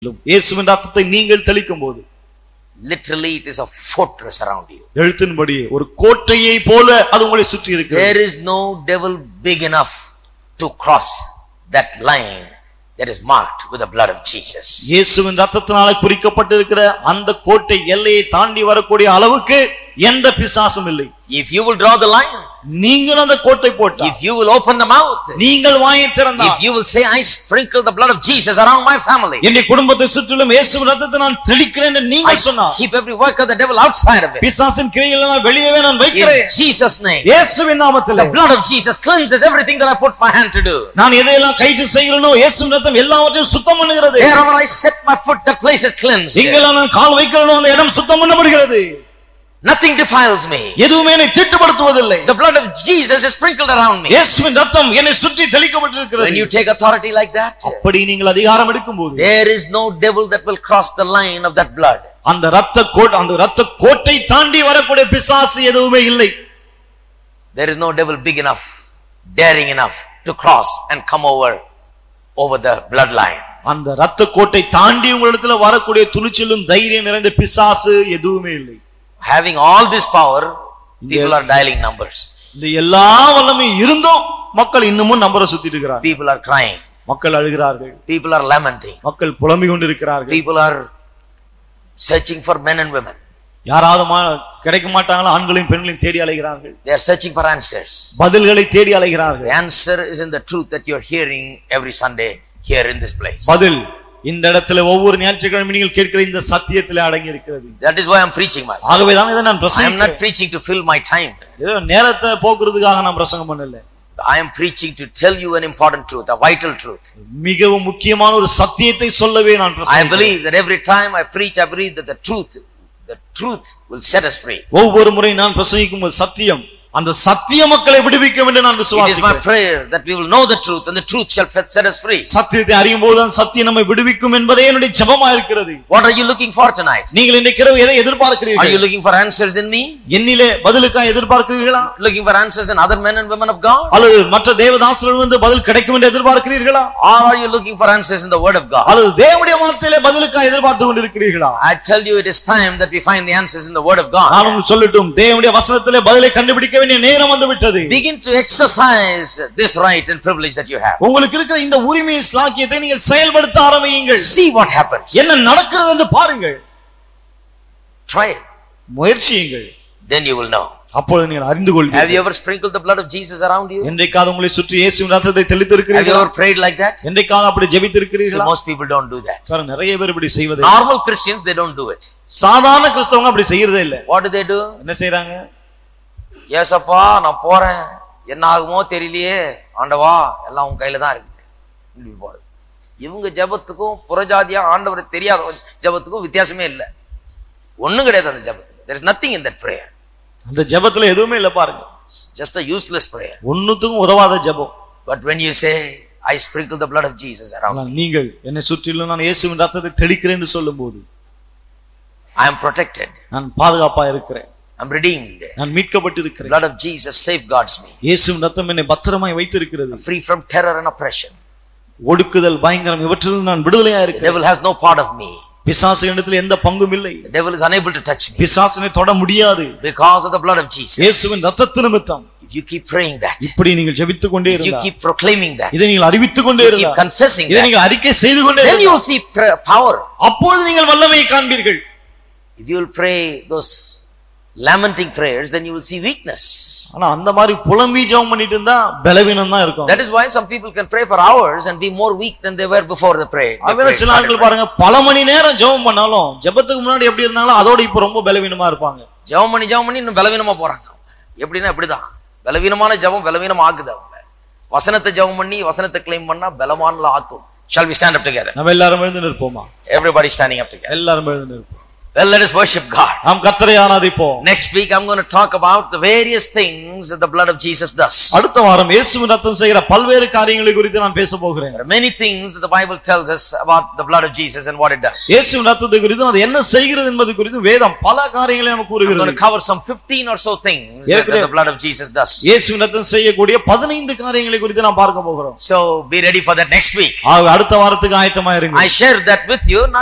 இயேசுவின் ரத்தத்தை நீங்கள் தெளிக்கும் போது Literally, it is a fortress around you. எழுத்தின்படி ஒரு கோட்டையை போல அது உங்களை சுற்றி இருக்கு There is no devil big enough to cross that line that is marked with the blood of Jesus. இயேசுவின் ரத்தத்தினால குறிக்கப்பட்டிருக்கிற அந்த கோட்டை எல்லையை தாண்டி வரக்கூடிய அளவுக்கு எந்த பிசாசும் இல்லை If you will draw the line, நீங்கள் அந்த கோட்டை போட்டால் if you will open the mouth, நீங்கள் வாயை திறந்தால் if you will say, I sprinkle the blood of Jesus around my family, என்னுடைய குடும்பத்தை சுற்றிலும் இயேசுவின் ரத்தத்தை நான் தெளிக்கிறேன் என்று I நீங்கள் சொன்னார் keep every work of the devil outside of it. பிசாசின் கிரைகளை நான் வெளியவே நான் In வைக்கிறேன் Jesus' name, இயேசுவின் நாமத்தில் the blood of Jesus cleanses everything that I put my hand to do. நான் எதையெல்லாம் கைட்டு செய்கிறேனோ இயேசுவின் ரத்தம் எல்லாவற்றையும் சுத்தம் பண்ணுகிறது Wherever I set my foot, that place is cleansed. எங்கெல்லாம் நான் கால் வைக்கிறேனோ அந்த இடம் சுத்தம் பண்ணப்படுகிறது Nothing defiles me. எதுவுமே என்னை தீட்டுப்படுத்துவதில்லை The blood of Jesus is sprinkled around me. இயேசுவின் ரத்தம் என்னை சுற்றி When தெளிக்கப்பட்டிருக்கிறது you take authority like that, அப்படி நீங்கள் அதிகாரம் எடுக்கும்போது there is no devil that will cross the line of that blood. அந்த ரத்த கோட் அந்த ரத்த கோட்டை தாண்டி வரக்கூடிய பிசாசு எதுவுமே இல்லை There is no devil big enough, daring enough to cross and come over over the bloodline. அந்த ரத்த கோட்டை தாண்டி உங்களிடத்துல வரக்கூடிய துணிச்சலும் தைரியம் நிறைந்த பிசாசு எதுவுமே இல்லை Having all this power, people are dialing numbers. இந்த எல்லா வல்லமையும் இருந்தும் மக்கள் இன்னமும் நம்பரை சுத்திட்டு இருக்கிறார்கள் People are crying. மக்கள் அழுகிறார்கள் People are lamenting. மக்கள் புலம்பிக் கொண்டிருக்கிறார்கள் People are searching for men and women. யாராவது மா- கிடைக்க மாட்டாங்களா ஆண்களையும் பெண்களையும் தேடி அலைகிறார்கள் They are searching for answers. பதில்களை தேடி அலைகிறார்கள் The answer is in the truth that you're hearing every Sunday here in this place. பதில் இந்த இடத்துல ஒவ்வொரு ஞாயிற்றுக்கிழமை நீங்கள் கேட்கிற இந்த சத்தியத்திலே அடங்கி இருக்கிறது That is why I'm preaching my ஆகவே தான் இதை நான் I am பிரசங்கம் not preaching to fill my time. ஏதோ நேரத்தை போக்குறதுக்காக நான் பிரசங்கம் பண்ணல I am preaching to tell you an important truth, a vital truth. மிகவும் முக்கியமான ஒரு சத்தியத்தை சொல்லவே நான் I பிரசங்கம் believe that every time I preach, I believe that the truth, the truth will set us free. ஒவ்வொரு முறை நான் பிரசங்கிக்கும் போது சத்தியம் அந்த சத்திய மக்களை விடுவிக்கும் என்று நான் It is my விசுவாசிக்கிறேன் prayer that we will know the truth and the truth shall set us free. சத்தியத்தை அறியும் போதுதான் சத்தியம் நம்மை விடுவிக்கும் என்பதே என்னுடைய ஜெபமா இருக்கிறது What are you looking for tonight? நீங்கள் இன்றைக்கு இரவு எதை Are எதிர்பார்க்கிறீர்கள் you looking for answers in me? என்னிலே பதிலுக்கா எதிர்பார்க்கிறீர்களா Looking for answers in other men and women of God? அல்லது மற்ற தேவதாசர்கள் வந்து பதில் கிடைக்கும் என்று எதிர்பார்க்கிறீர்களா Or are you looking for answers in the word of God? அல்லது தேவனுடைய வார்த்தையிலே பதிலுக்கா எதிர்பார்த்து கொண்டிருக்கிறீர்களா I tell you, it is time that we find the answers in the word of God. நான் உங்களுக்கு சொல்லட்டும் தேவனுடைய வசனத்திலே பதிலை கண்டுபிடிக்க வேண்டிய நேரம் வந்து விட்டது Begin to exercise this right and privilege that you have. உங்களுக்கு இருக்கிற இந்த உரிமை ஸ்லாக்கியத்தை நீங்கள் செயல்படுத்த ஆரம்பியுங்கள் See what happens. என்ன நடக்கிறது என்று பாருங்கள் Try it. முயற்சியுங்கள் Then you will know. அப்பொழுது நீங்கள் அறிந்து Have கொள்வீர்கள் you ever sprinkled the blood of Jesus around you? என்றைக்காவது உங்களை சுற்றி இயேசுவின் ரத்தத்தை Have you தெளித்திருக்கிறீர்களா ever prayed like that? என்றைக்காவது அப்படி So ஜெபித்திருக்கிறீர்களா most people don't do that. Sir நிறைய பேர் இப்படி செய்வதே Normal Christians, they don't do it. சாதாரண கிறிஸ்தவங்க அப்படி செய்யறதே இல்ல What do they do? என்ன செய்யறாங்க ஏசப்பா நான் போறேன் என்ன ஆகுமோ தெரியலையே ஆண்டவா எல்லாம் உன் கையில தான் இருக்குது இப்படி போறது இவங்க ஜெபத்துக்கும் புறஜாதியா ஆண்டவர் தெரியாத ஜெபத்துக்கும் வித்தியாசமே இல்லை ஒண்ணும் கிடையாது அந்த ஜெபத்துக்கு there is nothing in that prayer அந்த ஜெபத்துல எதுவுமே இல்ல பாருங்க It's just a useless prayer ஒண்ணுத்துக்கும் உதவாத ஜெபம் but when you say i sprinkle the blood of jesus around ஆனால் நீங்கள் என்னை சுற்றிலும் நான் இயேசுவின் ரத்தத்தை தெளிக்கிறேன் என்று சொல்லும்போது i am protected நான் பாதுகாப்பா இருக்கிறேன் i'm redeemed நான் the மீட்கப்பட்டிருக்கிறேன் blood of jesus safeguards me இயேசுவின் ரத்தம் என்னை பத்திரமாய் வைத்திருக்கிறது free from terror and oppression ஒடுக்குதல் பயங்கரம் இவற்றில் நான் விடுதலையா the இருக்கிறேன் devil has no part of me பிசாசு இடத்துல எந்த பங்கும் இல்லை the devil is unable to touch me பிசாசினை தொட முடியாது because of the blood of jesus இயேசுவின் ரத்தத்து நிமித்தம் if you keep praying that இப்படி நீங்கள் ஜெபித்துக் கொண்டே if you இருந்தால் keep proclaiming that இதை நீங்கள் அறிவித்துக் கொண்டே you keep இருந்தால் confessing இதை that நீங்கள் அறிக்கை செய்து கொண்டே then you இருந்தால், will see pra- power அப்பொழுது நீங்கள் வல்லமையை காண்பீர்கள் if you will pray those lamenting prayers then you will see weakness ஆனா அந்த மாதிரி புலம்பி ஜெபம் பண்ணிட்டு இருந்தா பலவீனம் தான் இருக்கும் that is why some people can pray for hours and be more weak than they were before the prayer they அதுவே prayed, சில started ஆட்கள் praying. பாருங்க பல மணி நேரம் ஜெபம் பண்ணாலும் ஜெபத்துக்கு முன்னாடி எப்படி இருந்தாலும் அதோட இப்ப ரொம்ப பலவீனமா இருப்பாங்க ஜெபம் பண்ணி ஜெபம் பண்ணி இன்னும் பலவீனமா போறாங்க அவங்க. எப்படின்னா இப்படிதான் பலவீனமான ஜெபம் பலவீனம் ஆக்குது அவங்க வசனத்தை ஜெபம் பண்ணி வசனத்தை கிளைம் பண்ணா பலமானல ஆக்கும் shall we stand up together நம்ம எல்லாரும் எழுந்து நிற்போமா everybody standing up together எல்லாரும் எழுந்து நிற்போம் Well, let us worship God. நாம் கர்த்தரை ஆராதிப்போம் Next week, I'm going to talk about the various things that the blood of Jesus does. அடுத்த வாரம் இயேசுவின் ரத்தம் செய்கிற பல்வேறு காரியங்களை குறித்து நான் பேச போகிறேன் There are many things that the Bible tells us about the blood of Jesus and what it does. இயேசுவின் ரத்தத்தை குறித்தும் அது என்ன செய்கிறது என்பது குறித்தும் வேதம் பல காரியங்களை நமக்கு I'm going கூறுகிறது to cover some 15 or so things that, that the blood of Jesus does. இயேசுவின் ரத்தம் செய்யக்கூடிய பதினைந்து காரியங்களை குறித்து நாம் பார்க்க போகிறோம் So be ready for that next week. ஆக அடுத்த வாரத்துக்கு ஆயத்தமா இருங்க I shared that with you, not